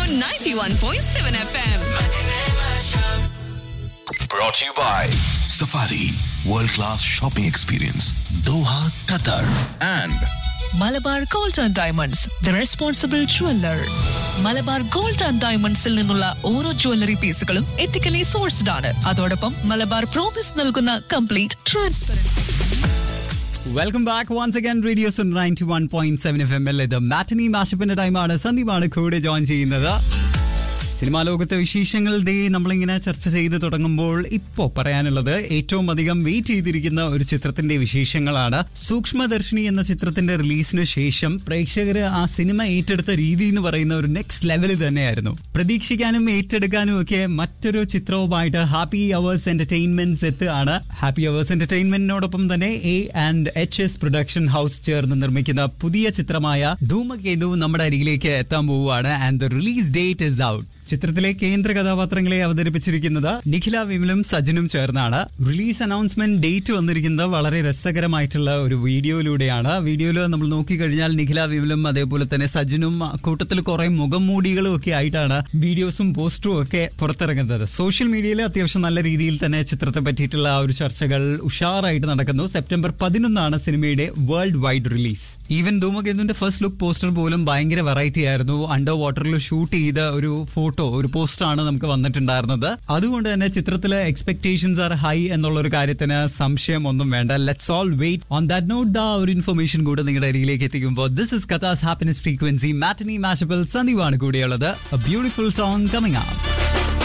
91.7 FM. Brought to you by Safari World Class Shopping Experience Doha, Qatar and Malabar gold and diamonds the responsible jeweller Malabar gold and ഡയമണ്ട്സിൽ നിന്നുള്ള ഓരോ jewellery പീസുകളും ethically sourced ആണ് അതോടൊപ്പം Malabar promise നൽകുന്ന complete transparency welcome back once again radio Suno ninety one point seven F M L ഇത് matinee മാഷപ്പിന്റെ ടൈമാണ് സന്ദീപാണ് കൂടെ ജോയിൻ ചെയ്യുന്നത് സിനിമാ ലോകത്തെ വിശേഷങ്ങൾ ദേ നമ്മളിങ്ങനെ ചർച്ച ചെയ്ത് തുടങ്ങുമ്പോൾ ഇപ്പോ പറയാനുള്ളത് ഏറ്റവും അധികം വെയിറ്റ് ചെയ്തിരിക്കുന്ന ഒരു ചിത്രത്തിന്റെ വിശേഷങ്ങളാണ് സൂക്ഷ്മദർശിനി എന്ന ചിത്രത്തിന്റെ റിലീസിന് ശേഷം പ്രേക്ഷകർ ആ സിനിമ ഏറ്റെടുത്ത രീതി എന്ന് പറയുന്ന ഒരു നെക്സ്റ്റ് ലെവലിൽ തന്നെയായിരുന്നു പ്രതീക്ഷിക്കാനും ഏറ്റെടുക്കാനും ഒക്കെ മറ്റൊരു ചിത്രവുമായിട്ട് ഹാപ്പി അവേഴ്സ് എന്റർടൈൻമെന്റ്സ് എത്തുകയാണ് ഹാപ്പി അവേഴ്സ് എന്റർടൈൻമെന്റിനോടൊപ്പം തന്നെ A and H S production house ചേർന്ന് നിർമ്മിക്കുന്ന പുതിയ ചിത്രമായ ധൂമകേതു നമ്മുടെ അരികിലേക്ക് എത്താൻ പോവുകയാണ് and the release date is out ചിത്രത്തിലെ കേന്ദ്ര കഥാപാത്രങ്ങളെ അവതരിപ്പിച്ചിരിക്കുന്നത് നിഖില വിമലും സജിനും ചേർന്നാണ് റിലീസ് അനൗൺസ്മെന്റ് ഡേറ്റ് വന്നിരിക്കുന്നത് വളരെ രസകരമായിട്ടുള്ള ഒരു വീഡിയോയിലൂടെയാണ് വീഡിയോയിൽ നമ്മൾ നോക്കിക്കഴിഞ്ഞാൽ നിഖില വിമലും അതേപോലെ തന്നെ സജിനും കൂട്ടത്തിൽ കുറെ മുഖം മൂടികളും ഒക്കെ ആയിട്ടാണ് വീഡിയോസും പോസ്റ്ററും ഒക്കെ പുറത്തിറങ്ങുന്നത് സോഷ്യൽ മീഡിയയിൽ അത്യാവശ്യം നല്ല രീതിയിൽ തന്നെ ചിത്രത്തെ പറ്റിയിട്ടുള്ള ആ ഒരു ചർച്ചകൾ ഉഷാറായിട്ട് നടക്കുന്നു സെപ്റ്റംബർ പതിനൊന്നാണ് സിനിമയുടെ വേൾഡ് വൈഡ് റിലീസ് ഈവൻ ധൂമകേതുവിന്റെ ഫസ്റ്റ് ലുക്ക് പോസ്റ്റർ പോലും ഭയങ്കര വെറൈറ്റി ആയിരുന്നു അണ്ടർ വാട്ടറിൽ ഷൂട്ട് ചെയ്ത ഒരു ഫോട്ടോ ഒരു പോസ്റ്ററാണ് നമുക്ക് വന്നിട്ടുണ്ടായിരുന്നത് അതുകൊണ്ട് തന്നെ ചിത്രത്തിലെ എക്സ്പെക്ടേഷൻസ് ആർ ഹൈ എന്നുള്ള ഒരു കാര്യത്തിന് സംശയം ഒന്നും വേണ്ട let's all wait on that not the ഒരു ഇൻഫർമേഷൻ കൂടെ നിങ്ങളുടെ അരികിലേക്ക് എത്തിക്കുമ്പോൾ this is Qatar's happiness frequency matinee mashable സന്ദീപാണ് കൂടെയുള്ളത് ബ്യൂട്ടിഫുൾ സോങ് കമ്മിങ് ആണ്